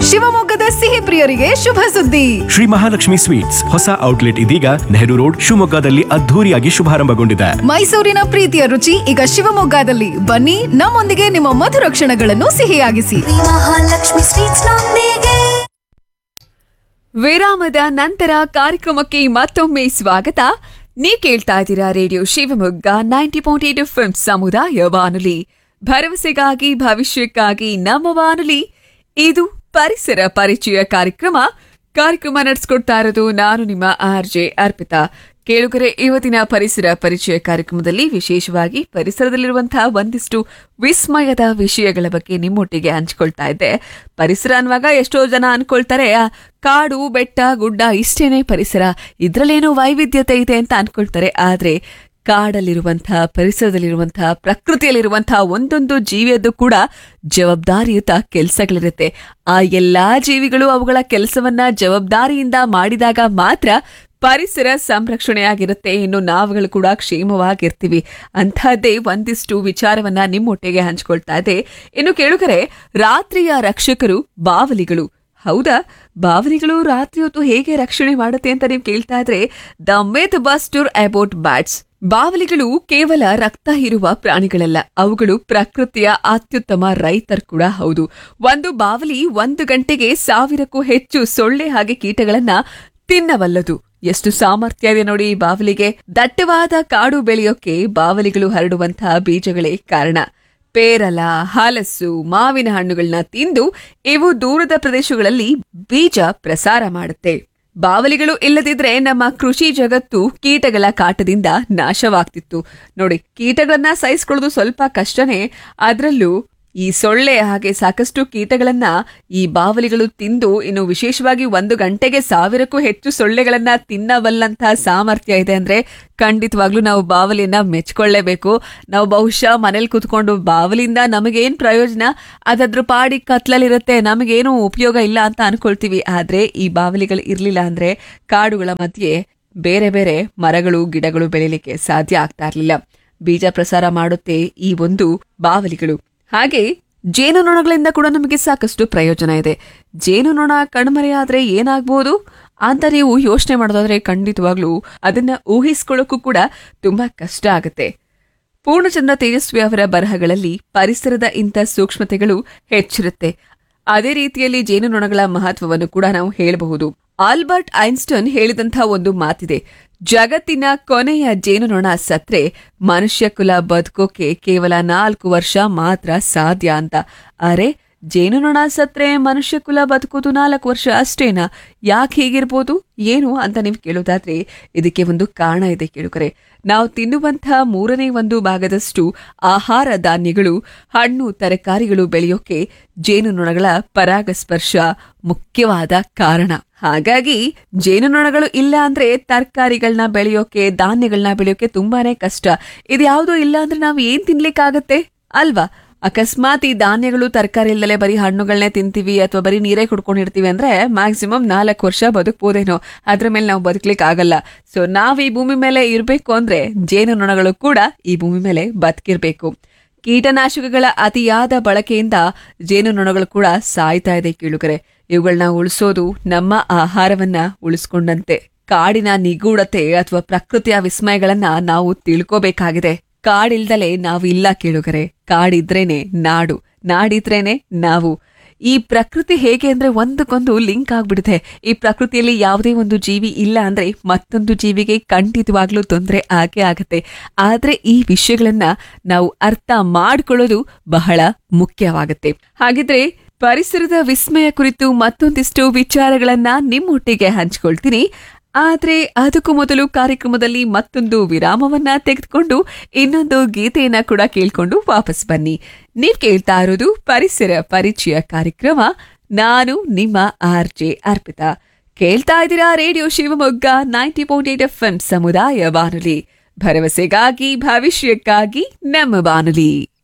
ಶಿವಮೊಗ್ಗದ ಸಿಹಿ ಪ್ರಿಯರಿಗೆ ಶುಭ ಸುದ್ದಿ ಶ್ರೀ ಮಹಾಲಕ್ಷ್ಮಿ ಸ್ವೀಟ್ಸ್ ಹೊಸ ಔಟ್ಲೆಟ್ ಇದೀಗ ನೆಹರು ರೋಡ್ ಶಿವಮೊಗ್ಗದಲ್ಲಿ ಅದ್ಧೂರಿಯಾಗಿ ಶುಭಾರಂಭಗೊಂಡಿದೆ ಮೈಸೂರಿನ ಪ್ರೀತಿಯ ರುಚಿ ಈಗ ಶಿವಮೊಗ್ಗದಲ್ಲಿ ಬನ್ನಿ ನಮ್ಮೊಂದಿಗೆ ನಿಮ್ಮ ಮಧುರ ಕ್ಷಣಗಳನ್ನು ಸಿಹಿಯಾಗಿಸಿ ಮಹಾಲಕ್ಷ್ಮಿ ಸ್ವೀಟ್ಸ್ ನೊಂದಿಗೆ ವಿರಾಮದ ನಂತರ ಕಾರ್ಯಕ್ರಮಕ್ಕೆ ಮತ್ತೊಮ್ಮೆ ಸ್ವಾಗತ ನೀವು ಕೇಳ್ತಾ ಇದ್ದೀರಾ radio Shivamogga ninety point eight F ಸಮುದಾಯ ಬಾನುಲಿ ಭರವಸೆಗಾಗಿ ಭವಿಷ್ಯಕ್ಕಾಗಿ ನಮ್ಮ ಬಾನುಲಿ ಇದು ಪರಿಸರ ಪರಿಚಯ ಕಾರ್ಯಕ್ರಮ ಕಾರ್ಯಕ್ರಮ ನಡೆಸ್ಕೊಡ್ತಾ ಇರೋದು ನಾನು ನಿಮ್ಮ ಆರ್ ಜೆ ಅರ್ಪಿತಾ ಕೇಳುಗರೆ ಇವತ್ತಿನ ಪರಿಸರ ಪರಿಚಯ ಕಾರ್ಯಕ್ರಮದಲ್ಲಿ ವಿಶೇಷವಾಗಿ ಪರಿಸರದಲ್ಲಿರುವಂತಹ ಒಂದಿಷ್ಟು ವಿಸ್ಮಯದ ವಿಷಯಗಳ ಬಗ್ಗೆ ನಿಮ್ಮೊಟ್ಟಿಗೆ ಹಂಚ್ಕೊಳ್ತಾ ಇದ್ದೆ ಪರಿಸರ ಅನ್ನುವಾಗ ಎಷ್ಟೋ ಜನ ಅನ್ಕೊಳ್ತಾರೆ ಆ, ಕಾಡು ಬೆಟ್ಟ ಗುಡ್ಡ ಇಷ್ಟೇನೆ ಪರಿಸರ ಇದ್ರಲ್ಲೇನೋ ವೈವಿಧ್ಯತೆ ಇದೆ ಅಂತ ಅನ್ಕೊಳ್ತಾರೆ ಆದ್ರೆ ಕಾಡಲ್ಲಿರುವಂತಹ ಪರಿಸರದಲ್ಲಿರುವಂತಹ ಪ್ರಕೃತಿಯಲ್ಲಿರುವಂತಹ ಒಂದೊಂದು ಜೀವಿಯದ್ದು ಕೂಡ ಜವಾಬ್ದಾರಿಯುತ ಕೆಲಸಗಳಿರುತ್ತೆ ಆ ಎಲ್ಲಾ ಜೀವಿಗಳು ಅವುಗಳ ಕೆಲಸವನ್ನ ಜವಾಬ್ದಾರಿಯಿಂದ ಮಾಡಿದಾಗ ಮಾತ್ರ ಪರಿಸರ ಸಂರಕ್ಷಣೆಯಾಗಿರುತ್ತೆ ಇನ್ನು ನಾವುಗಳು ಕೂಡ ಕ್ಷೇಮವಾಗಿರ್ತೀವಿ ಅಂತಹದ್ದೇ ಒಂದಿಷ್ಟು ವಿಚಾರವನ್ನ ನಿಮ್ಮೊಟ್ಟಿಗೆ ಹಂಚ್ಕೊಳ್ತಾ ಇದೆ ಇನ್ನು ಕೇಳುಗರೆ ರಾತ್ರಿಯ ರಕ್ಷಕರು ಬಾವಲಿಗಳು ಹೌದಾ ಬಾವಲಿಗಳು ರಾತ್ರಿ ಹೊತ್ತು ಹೇಗೆ ರಕ್ಷಣೆ ಮಾಡುತ್ತೆ ಅಂತ ನೀವು ಕೇಳ್ತಾ ಇದ್ರೆ the myth buster about bats ಬಾವಲಿಗಳು ಕೇವಲ ರಕ್ತ ಇರುವ ಪ್ರಾಣಿಗಳಲ್ಲ ಅವುಗಳು ಪ್ರಕೃತಿಯ ಅತ್ಯುತ್ತಮ ರೈತರು ಕೂಡ ಹೌದು ಒಂದು ಬಾವಲಿ ಒಂದು ಗಂಟೆಗೆ ಸಾವಿರಕ್ಕೂ ಹೆಚ್ಚು ಸೊಳ್ಳೆ ಹಾಗೆ ಕೀಟಗಳನ್ನ ತಿನ್ನಬಲ್ಲದು ಎಷ್ಟು ಸಾಮರ್ಥ್ಯ ಇದೆ ನೋಡಿ ಈ ಬಾವಲಿಗೆ ದಟ್ಟವಾದ ಕಾಡು ಬೆಳೆಯೋಕೆ ಬಾವಲಿಗಳು ಹರಡುವಂತಹ ಬೀಜಗಳೇ ಕಾರಣ ಪೇರಲ ಹಲಸು ಮಾವಿನ ಹಣ್ಣುಗಳನ್ನ ತಿಂದು ಇವು ದೂರದ ಪ್ರದೇಶಗಳಲ್ಲಿ ಬೀಜ ಪ್ರಸಾರ ಮಾಡುತ್ತೆ ಬಾವಲಿಗಳು ಇಲ್ಲದಿದ್ರೆ ನಮ್ಮ ಕೃಷಿ ಜಗತ್ತು ಕೀಟಗಳ ಕಾಟದಿಂದ ನಾಶವಾಗ್ತಿತ್ತು ನೋಡಿ ಕೀಟಗಳನ್ನ ಸಹಿಸ್ಕೊಳ್ಳೋದು ಸ್ವಲ್ಪ ಕಷ್ಟನೇ ಅದರಲ್ಲೂ ಈ ಸೊಳ್ಳೆ ಹಾಗೆ ಸಾಕಷ್ಟು ಕೀಟಗಳನ್ನ ಈ ಬಾವಲಿಗಳು ತಿಂದು ಇನ್ನು ವಿಶೇಷವಾಗಿ ಒಂದು ಗಂಟೆಗೆ ಸಾವಿರಕ್ಕೂ ಹೆಚ್ಚು ಸೊಳ್ಳೆಗಳನ್ನ ತಿನ್ನಬಲ್ಲಂತಹ ಸಾಮರ್ಥ್ಯ ಇದೆ ಅಂದ್ರೆ ಖಂಡಿತವಾಗ್ಲೂ ನಾವು ಬಾವಲಿಯನ್ನ ಮೆಚ್ಕೊಳ್ಳೇಬೇಕು ನಾವು ಬಹುಶಃ ಮನೇಲಿ ಕುತ್ಕೊಂಡು ಬಾವಲಿಂದ ನಮಗೇನ್ ಪ್ರಯೋಜನ ಅದಾದ್ರ ಪಾಡಿ ಕತ್ಲಲ್ಲಿರುತ್ತೆ ನಮಗೇನು ಉಪಯೋಗ ಇಲ್ಲ ಅಂತ ಅನ್ಕೊಳ್ತೀವಿ ಆದ್ರೆ ಈ ಬಾವಲಿಗಳು ಇರ್ಲಿಲ್ಲ ಅಂದ್ರೆ ಕಾಡುಗಳ ಮಧ್ಯೆ ಬೇರೆ ಬೇರೆ ಮರಗಳು ಗಿಡಗಳು ಬೆಳಿಲಿಕ್ಕೆ ಸಾಧ್ಯ ಆಗ್ತಾ ಇರ್ಲಿಲ್ಲ ಬೀಜ ಪ್ರಸಾರ ಮಾಡುತ್ತೆ ಈ ಒಂದು ಬಾವಲಿಗಳು ಹಾಗೆ ಜೇನುನೊಣಗಳಿಂದ ಕೂಡ ನಮಗೆ ಸಾಕಷ್ಟು ಪ್ರಯೋಜನ ಇದೆ ಜೇನುನೊಣ ಕಣ್ಮರೆಯಾದ್ರೆ ಏನಾಗ್ಬೋದು ಅಂತ ನೀವು ಯೋಚನೆ ಮಾಡೋದಾದ್ರೆ ಖಂಡಿತವಾಗ್ಲೂ ಅದನ್ನ ಊಹಿಸ್ಕೊಳ್ಳೋಕ್ಕೂ ಕೂಡ ತುಂಬಾ ಕಷ್ಟ ಆಗುತ್ತೆ ಪೂರ್ಣಚಂದ್ರ ತೇಜಸ್ವಿ ಅವರ ಬರಹಗಳಲ್ಲಿ ಪರಿಸರದ ಇಂಥ ಸೂಕ್ಷ್ಮತೆಗಳು ಹೆಚ್ಚಿರುತ್ತೆ ಅದೇ ರೀತಿಯಲ್ಲಿ ಜೇನುನೊಣಗಳ ಮಹತ್ವವನ್ನು ಕೂಡ ನಾವು ಹೇಳಬಹುದು ಆಲ್ಬರ್ಟ್ ಐನ್ಸ್ಟನ್ ಹೇಳಿದಂತಹ ಒಂದು ಮಾತಿದೆ ಜಗತ್ತಿನ ಕೊನೆಯ ಜೇನುನೊಣ ಸತ್ರೆ ಮನುಷ್ಯ ಕುಲ ಬದುಕೋಕೆ ಕೇವಲ ನಾಲ್ಕು ವರ್ಷ ಮಾತ್ರ ಸಾಧ್ಯ ಅಂತ ಅರೆ ಜೇನುನೊಣ ಸತ್ರೆ ಮನುಷ್ಯ ಕುಲ ಬದುಕೋದು ನಾಲ್ಕು ವರ್ಷ ಅಷ್ಟೇನಾ ಯಾಕೆ ಹೀಗಿರ್ಬೋದು ಏನು ಅಂತ ನೀವು ಕೇಳೋದಾದ್ರೆ ಇದಕ್ಕೆ ಒಂದು ಕಾರಣ ಇದೆ ಕೇಳುಕರೆ ನಾವು ತಿನ್ನುವಂತಹ ಮೂರನೇ ಒಂದು ಭಾಗದಷ್ಟು ಆಹಾರ ಧಾನ್ಯಗಳು ಹಣ್ಣು ತರಕಾರಿಗಳು ಬೆಳೆಯೋಕೆ ಜೇನುನೊಣಗಳ ಪರಾಗಸ್ಪರ್ಶ ಮುಖ್ಯವಾದ ಕಾರಣ ಹಾಗಾಗಿ ಜೇನುನೊಣಗಳು ಇಲ್ಲ ಅಂದ್ರೆ ತರಕಾರಿಗಳನ್ನ ಬೆಳೆಯೋಕೆ ಧಾನ್ಯಗಳನ್ನ ಬೆಳೆಯೋಕೆ ತುಂಬಾನೇ ಕಷ್ಟ ಇದ್ಯಾವುದೂ ಇಲ್ಲ ಅಂದ್ರೆ ನಾವು ಏನ್ ತಿನ್ಲಿಕ್ಕಾಗತ್ತೆ ಅಲ್ವಾ ಅಕಸ್ಮಾತ್ ಈ ಧಾನ್ಯಗಳು ತರಕಾರಿ ಇಲ್ಲದೆ ಬರೀ ಹಣ್ಣುಗಳನ್ನೇ ತಿಂತೀವಿ ಅಥವಾ ಬರೀ ನೀರೇ ಕುಡ್ಕೊಂಡಿರ್ತೀವಿ ಅಂದ್ರೆ ಮ್ಯಾಕ್ಸಿಮಮ್ ನಾಲ್ಕು ವರ್ಷ ಬದುಕ್ಬೋದೇನೋ ಅದ್ರ ಮೇಲೆ ನಾವು ಬದುಕ್ಲಿಕ್ಕೆ ಆಗಲ್ಲ ಸೊ ನಾವ್ ಈ ಭೂಮಿ ಮೇಲೆ ಇರ್ಬೇಕು ಅಂದ್ರೆ ಜೇನುನೊಣಗಳು ಕೂಡ ಈ ಭೂಮಿ ಮೇಲೆ ಬದುಕಿರ್ಬೇಕು ಕೀಟನಾಶಕಗಳ ಅತಿಯಾದ ಬಳಕೆಯಿಂದ ಜೇನುನೊಣಗಳು ಕೂಡ ಸಾಯ್ತಾ ಇದೆ ಕೇಳುಗರೆ ಇವುಗಳನ್ನ ಉಳಿಸೋದು ನಮ್ಮ ಆಹಾರವನ್ನ ಉಳಿಸ್ಕೊಂಡಂತೆ ಕಾಡಿನ ನಿಗೂಢತೆ ಅಥವಾ ಪ್ರಕೃತಿಯ ವಿಸ್ಮಯಗಳನ್ನ ನಾವು ತಿಳ್ಕೋಬೇಕಾಗಿದೆ ಕಾಡಿಲ್ದಲೆ ನಾವು ಇಲ್ಲ ಕೇಳುಗರೆ ಕಾಡಿದ್ರೇನೆ ನಾಡು ನಾಡಿದ್ರೇನೆ ನಾವು ಈ ಪ್ರಕೃತಿ ಹೇಗೆ ಅಂದ್ರೆ ಒಂದಕ್ಕೊಂದು ಲಿಂಕ್ ಆಗ್ಬಿಡುತ್ತೆ ಈ ಪ್ರಕೃತಿಯಲ್ಲಿ ಯಾವುದೇ ಒಂದು ಜೀವಿ ಇಲ್ಲ ಅಂದ್ರೆ ಮತ್ತೊಂದು ಜೀವಿಗೆ ಖಂಡಿತವಾಗ್ಲೂ ತೊಂದರೆ ಆಗೇ ಆಗತ್ತೆ ಆದ್ರೆ ಈ ವಿಷಯಗಳನ್ನ ನಾವು ಅರ್ಥ ಮಾಡ್ಕೊಳ್ಳೋದು ಬಹಳ ಮುಖ್ಯವಾಗುತ್ತೆ ಹಾಗಿದ್ರೆ ಪರಿಸರದ ವಿಸ್ಮಯ ಕುರಿತು ಮತ್ತೊಂದಿಷ್ಟು ವಿಚಾರಗಳನ್ನ ನಿಮ್ಮೊಟ್ಟಿಗೆ ಹಂಚ್ಕೊಳ್ತೀನಿ ಆದ್ರೆ ಅದಕ್ಕೂ ಮೊದಲು ಕಾರ್ಯಕ್ರಮದಲ್ಲಿ ಮತ್ತೊಂದು ವಿರಾಮವನ್ನ ತೆಗೆದುಕೊಂಡು ಇನ್ನೊಂದು ಗೀತೆಯನ್ನ ಕೂಡ ಕೇಳ್ಕೊಂಡು ವಾಪಸ್ ಬನ್ನಿ ನೀವ್ ಕೇಳ್ತಾ ಇರೋದು ಪರಿಸರ ಪರಿಚಯ ಕಾರ್ಯಕ್ರಮ ನಾನು ನಿಮ್ಮ ಆರ್ ಜೆ ಅರ್ಪಿತಾ ಕೇಳ್ತಾ ಇದ್ದೀರಾ radio Shivamogga ninety point eight F ಸಮುದಾಯ ಬಾನುಲಿ ಭರವಸೆಗಾಗಿ ಭವಿಷ್ಯಕ್ಕಾಗಿ ನಮ್ಮ ಬಾನುಲಿ